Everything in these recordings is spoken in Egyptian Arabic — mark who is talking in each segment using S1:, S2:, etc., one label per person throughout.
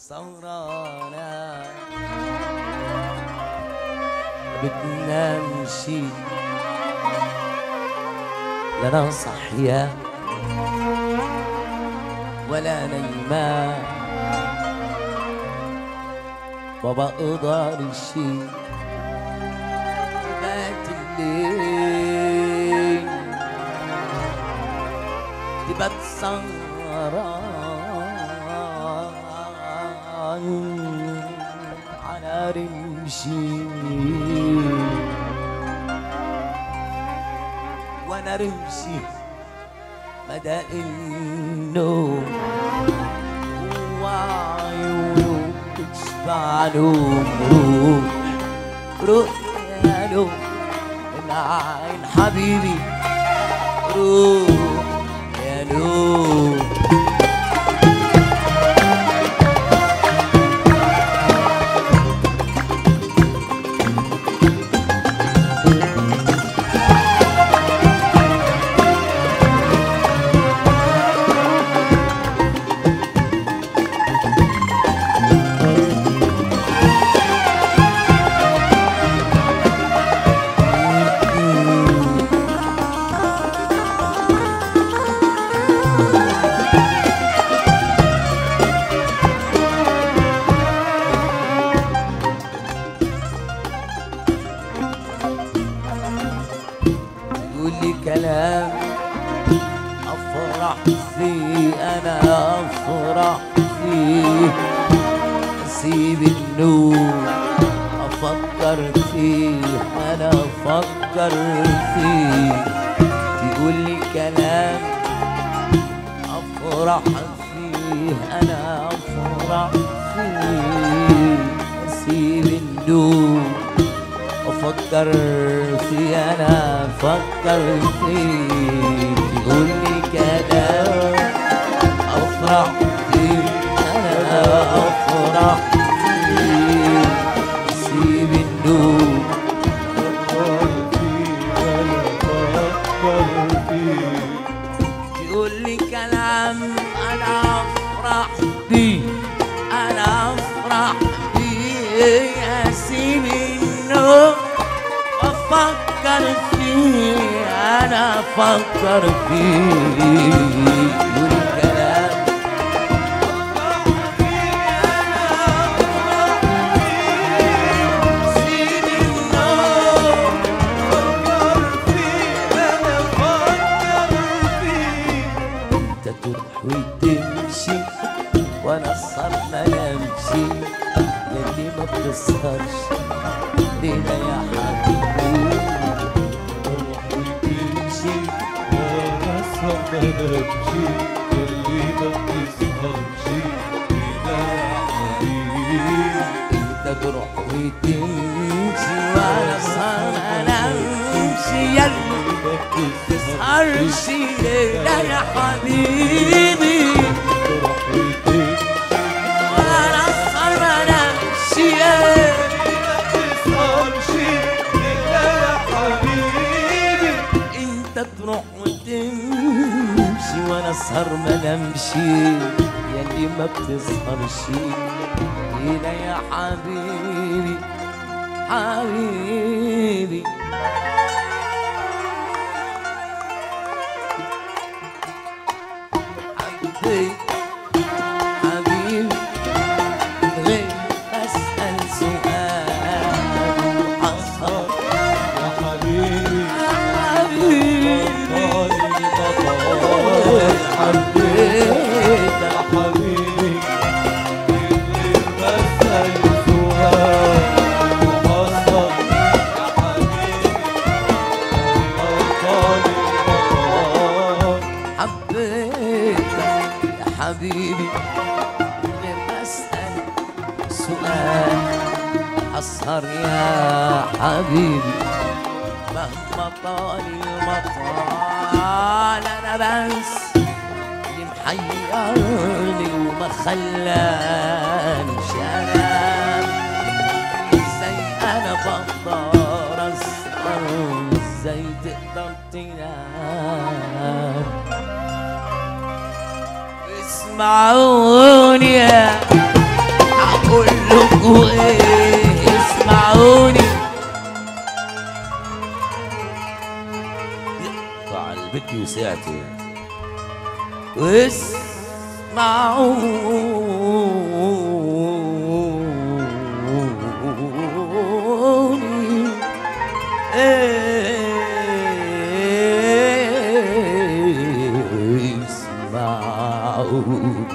S1: سهرانة بدنا نمشي لنا صحية ولا نيمان ما بقدر شي بات الليل تبقى سهران على رمشي وانا رمشي مدى النوم وعيونه تشبع نوم روح روح يا نوم من عين حبيبي روح يا نوم تقول لي كلام افرح فيه انا افرح فيه اسيب النوم افكر فيه انا افكر فيه تقول لي كلام افرح فيه انا افرح فيه اسيب النوم افكر في انا افكر فيه تقول لي كلام افرح فيه انا افرح فيه سيب النوم تقول لي كلام انا افرح بيه انا افرح بيه اسيب النوم وافكر فيه انا افكر فيه تقول لي كلام سيب النوم انت تروح وتمشي وانا اسهر ما نمشي يلي ما بتسهرش لينا يا حبيبي
S2: تروح وتمشي وانا اسهر ما نمشي اللي ما بتسهرش لينا يا حبيبي
S1: انت تروح وتمشي وانا اسهر ما نمشي يلي
S2: ما بتسهرش
S1: تسهرش لينا يا حبيبي
S2: تروح وتمشي
S1: وانا اسهر ما نمشي يلي
S2: تسهرش لينا يا حبيبي
S1: انت تروح وتمشي وانا اسهر ما نمشي يلي ما بتسهرش هنا يا حبيبي حبيبي حبيبي حبيبي غير اسال سؤال حصل
S2: يا حبيبي
S1: حبيبي
S2: طالي مطار
S1: حبيبك
S2: يا حبيبي اللي بسأل سؤال وحصل يا حبيبي طالي مطار
S1: حبيتك يا حبيبي غير بسأل سؤال أسهر يا حبيبي مهما طال المطال أنا بس اللي محيرني وما خلانيش أنام ازاي أنا بقدر أسهر ازاي تقدر تنام اسمعوني يا تحياتي واسمعوني اسمعوني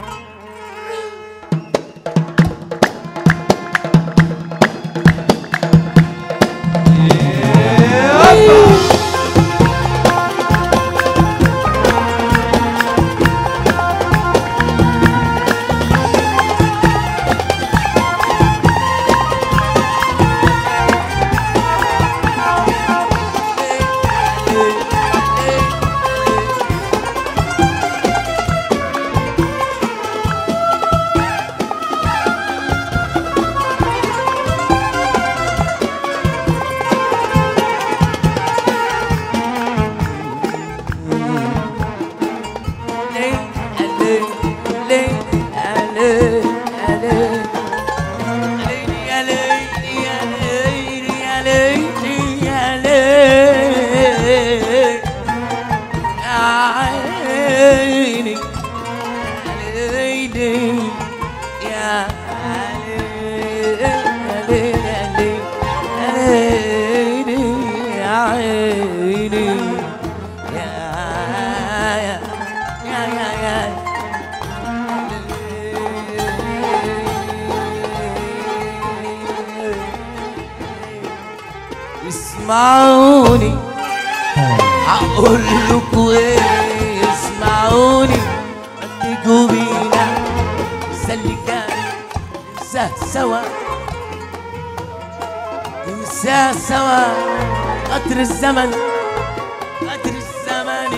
S1: اسمعوني هقول لكم ايه اسمعوني تيجوا بينا اللي كان ننساه سوا ننساه سوا قطر الزمن قطر الزمن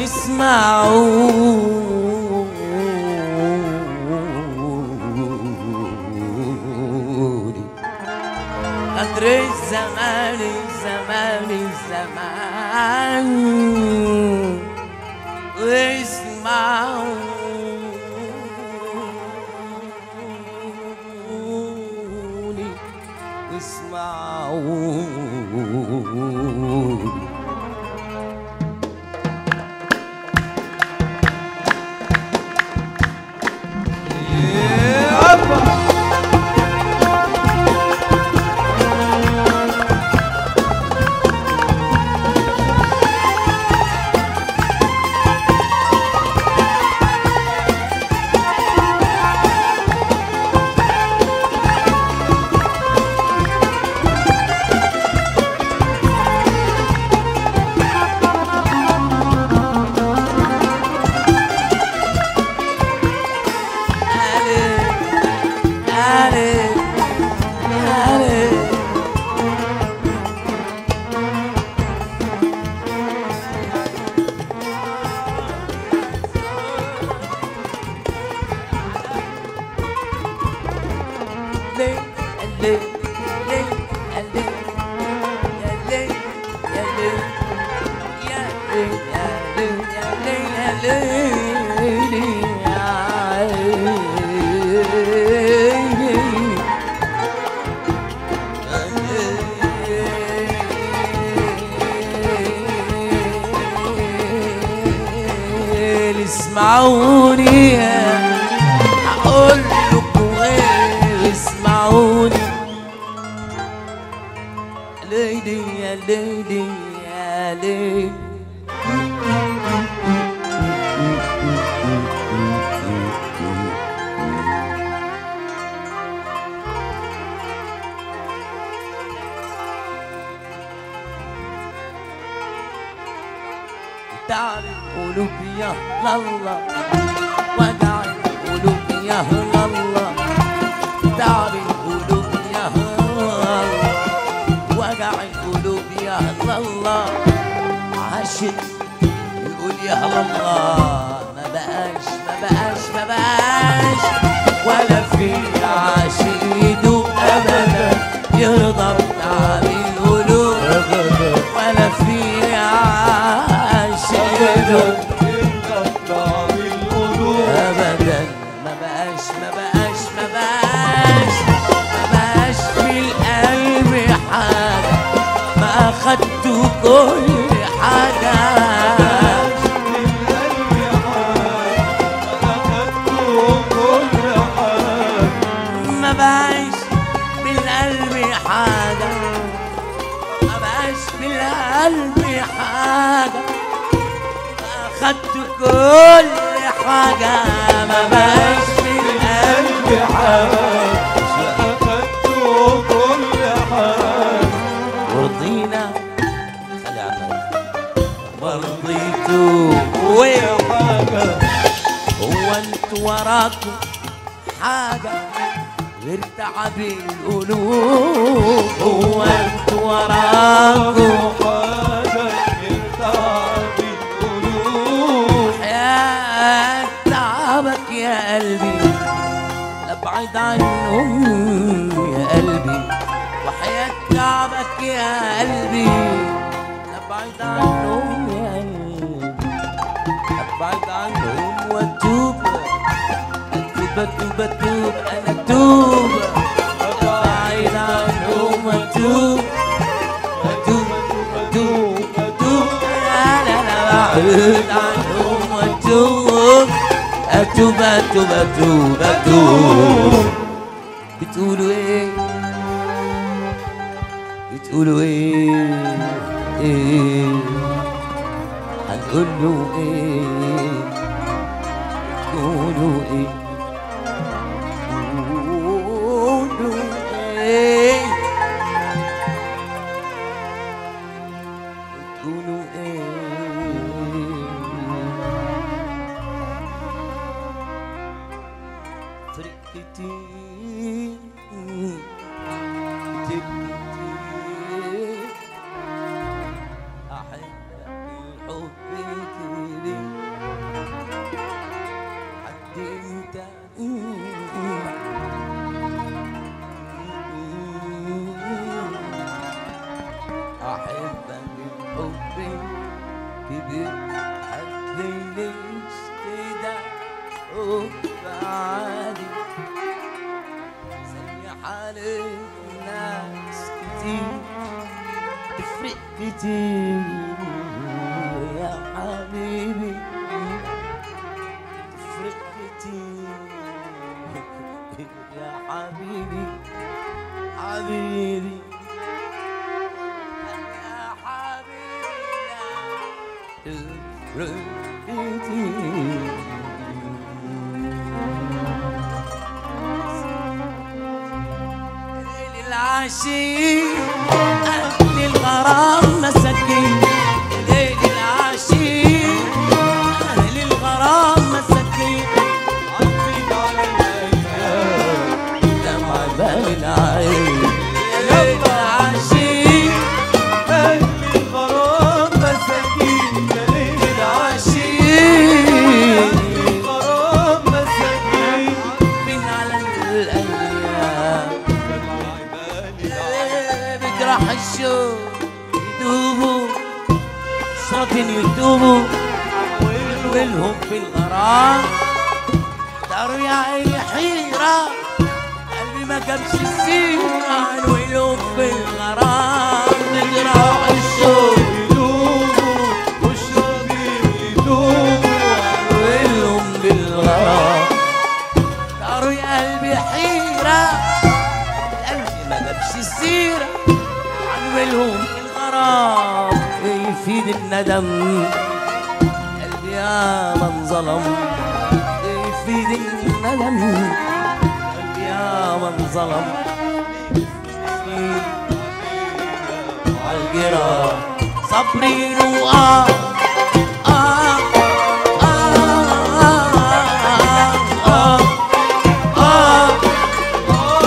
S1: اسمعوني قدر الزمان الزمان الزمان واسمعوني اسمعوني اسمعوني هقول لكم ايه اسمعوني ليلي يا ليلي يا ليلي تعب القلوب يا الله وجع القلوب يا الله تعب القلوب يا الله وجع القلوب يا الله عاشق يقول يا الله ما بقاش ما بقاش ما بقاش ولا في عاشق يدوب ابدا يرضى بتعب القلوب ولا في عاشق يدوب ابدا ما بقاش ما بقاش ما بقاش ما بقاش في القلب حاجه ما اخدت كل حاجه حاجة ما بقاش في القلب حاجة أخدت كل حاجة ما بقاش في القلب
S2: قلبي حاجة أخدت كل حاجة
S1: ورضينا خلي عنا ورضيتوا ويا
S2: حاجة
S1: هو انتوا وراكم حاجة غير تعب القلوب هو انتوا وراكم
S2: حاجة يرتعب القلوب
S1: حياة تعبك يا قلبي ابعد عنهم يا قلبي وحياة تعبك يا قلبي ابعد عنهم يا قلبي ابعد عنهم واتوب اتوب اتوب اتوب انا اتوب ابعد عنهم واتوب اتوب اتوب اتوب لا لا لا ابعد عنهم واتوب اتوب اتوب اتوب اتوب بتقولوا ايه بتقولوا ايه ايه هنقول له ايه بتقولوا ايه قولوا ايه بتقولوا ايه فرق كتير كتير كتير أحبك الحب كتير حد انت أحبك الحب كبير حد ليش كده حب عادي زي حال الناس كتير تفرق كتير يا حبيبي تفرق كتير يا حبيبي حبيبي يا حبيبي تفرق كتير ليل العاشق أهل الغرام مساكين ليل العاشق أهل الغرام مساكين
S2: عديت على الأيام
S1: دمع بال العين ليل العاشق
S2: أهل الغرام مساكين يا ليل العاشق
S1: عاشق
S2: أهل الغرام مساكين
S1: من على الأيام
S2: دمع عبالي العين
S1: بجرح الشوق يدوبوا صوتين يدوبوا ولهم في الغرام داروا يا عيني حيرة قلبي ما جابش السيرة ولهم في الغرام بجرح الشوق
S2: يدوبوا واشربي يدوبوا
S1: ولهم بالغرام داروا يا قلبي حيرة قلبي ما جابش السيرة عنولهم الغرام يفيد الندم قلبي يا من ظلم يفيد الندم قلبي يا من ظلم يفيد عالجرا صبري وآه آه آه آه آه آه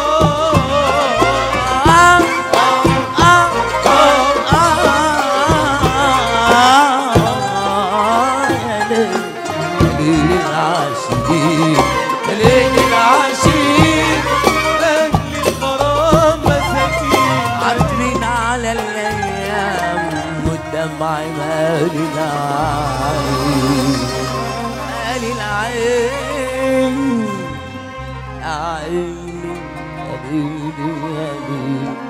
S2: أهل الغرام مساكين
S1: عارفين على الايام والدمع مالي العين مالي العين يا عيني يا ليلي يا ليلي